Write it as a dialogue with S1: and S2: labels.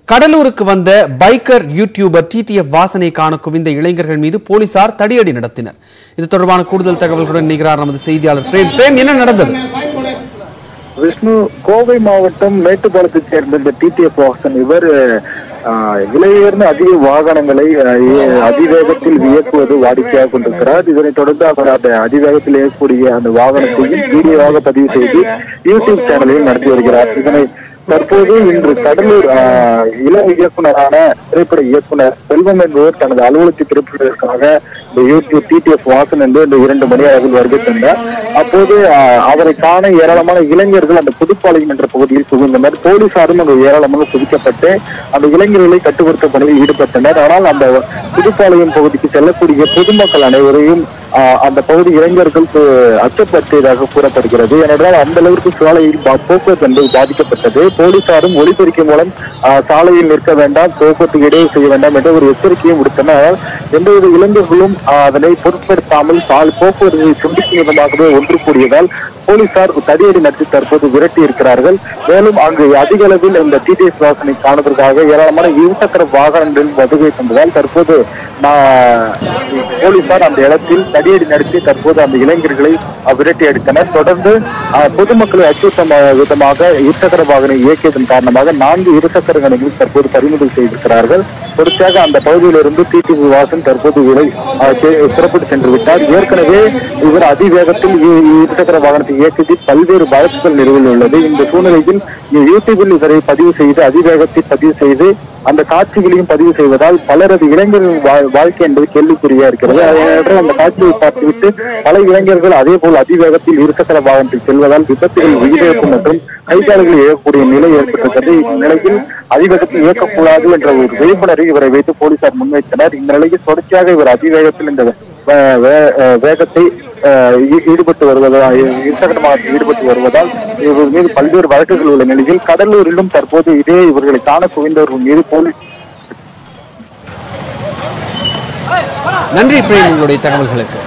S1: கடலூருக்கு வந்த biker YouTuber TTF வாசனை காண குவிந்த இளைஞர்கள் மீது போலீசார் தடியடி நடத்தினர் இது தொடர்பான கூடுதல் தகவல்களுடன் நிகழார் நமது செய்தியாளர் பிரேம் பிரேம் என்ன நடந்தது
S2: விஷ்ணு கோவை மாவட்டம் மேட்டுப்பாளத்தைச் சேர்ந்த இந்த டிடிஎஃப் வாசன் இவர் ஆஹ், விலையுயர்ந்த அதிக வாகனங்களை ஆஹ், ஏ- அதிவேகத்தில் இயக்குவது வாடிக்கையாக கொண்டிருக்கிறார் இதனைத் தொடர்ந்து அவர் அந்த அதிவேகத்தில் இயக்கக்கூடிய அந்த வாகனத்தையும் வீடியோவாக பதிவு செய்து யூடியூப் சேனலையும் நடத்தி வருகிறார் இதனை தற்போது இன்று கடலூர் ஆஹ், இளம் இயக்குனரான திரைப்பட இயக்குனர் செல்வம் என்பவர் தனது அலுவலகத்தை திருப்பியதற்காக இந்த யூடியூப் டிடிஎஃப் வாசன் என்று இந்த இரண்டு மணி அளவில் வருகை தந்தார் அப்போது ஆஹ், அவரை காண ஏராளமான இளைஞர்கள் அந்த புதுப்பாளையம் என்ற பகுதியில் குவிந்தனர் போலீசாரும் அங்கு ஏராளமாக குவிக்கப்பட்டு அந்த இளைஞர்களை கட்டுப்படுத்த பணியில் ஈடுபட்டனர் ஆனால் அந்த புதுப்பாளையம் பகுதிக்கு செல்லக்கூடிய பொதுமக்கள் அனைவரையும் ஆஹ், அந்த பகுதி இளைஞர்கள் கு- அச்சப்படுத்தியதாக கூறப்படுகிறது ஏனென்றால் அந்த அளவிற்கு சாலையில் பா- போக்குவரத்து என்பது பாதிக்கப்பட்டது போலீசாரும் ஒலிபெருக்கி மூலம் ஆஹ், சாலையில் நிற்க வேண்டாம் போக்குவரத்து இடையூறு செய்ய வேண்டாம் என்ற ஒரு எச்சரிக்கையும் விடுத்தனர் ஆனால் எந்தவித இளைஞர்களும் ஆஹ், அதனை பொருட்படுத்தாமல் சால் போக்குவரத்தை துண்டிக்கும் விதமாகவே ஒன்று கூடியதால் போலீசார் தடியடி நடத்தி தற்போது விரட்டி இருக்கிறார்கள் மேலும் அங்கு அதிக அளவில் இந்த டிடிஎஸ் வாசனை காணுவதற்காக ஏராளமான இருசக்கர வாகனங்கள் வருகை தந்ததால் தற்போது நான் போலீசார் அந்த இடத்தில் தடியடி நடத்தி தற்போது அந்த இளைஞர்களை அஹ், விரட்டி அடித்தனர் தொடர்ந்து அஹ், பொதுமக்களை அச்சுறுத்தும் அஹ், விதமாக இருசக்கர வாகனம் இயக்கியதன் காரணமாக நான்கு இருசக்கர வாகனங்கள் தற்போது பறிமுதல் செய்திருக்கிறார்கள் தொடர்ச்சியாக அந்த பகுதியிலிருந்து டிடிவி வாசன் தற்போது விலை அஹ், செ- புறப்பட்டு சென்று விட்டார் ஏற்கனவே இவர் அதிவேகத்தில் இ- இருசக்கர வாகனத்தை இயக்கத்தில் பல்வேறு வழக்குகள் நிலுவையில் உள்ளது இந்த சூழ்நிலையில் யூடியூபில் இவரை பதிவு செய்து அதிவேகத்தை பதிவு செய்து அந்த காட்சிகளையும் பதிவு செய்வதால் பலரது இளைஞர்கள் வா- வாழ்க்கை என்பது கேள்விக்குறியா இருக்கிறது அதனால் அந்த காட்சியை பார்த்துவிட்டு பல இளைஞர்கள் அதே போல் அதிவேகத்தில் இருசக்கர வாகனத்தில் செல்வதால் விபத்துகள் உயிரிழப்பு மற்றும் கைகால்கள் இழக்கக்கூடிய நிலை ஏற்பட்டிருக்கிறது இந்நிலையில் அதிவேகத்தில் இயக்கக்கூடாது என்ற ஒரு விழிப்புணர்வை இவரை வைத்து போலீசார் முன்வைத்தனர் இந்த நிலையில் தொடர்ச்சியாக இவர் அதிவேகத்தில் இந்த வே- வே- அஹ் வேகத்தை அஹ், ஈ- ஈடுபட்டு வருவதால் இருசக்கரமாக ஈடுபட்டு வருவதால் இவர் மீது பல்வேறு வழக்குகள் உள்ள நிலையில் கடலூரிலும் தற்போது இதே இவர்களை காண குவிந்தவர்கள் மீது போலீஸ்
S1: நன்றி பிரேம் உங்களுடைய தகவல்களுக்கு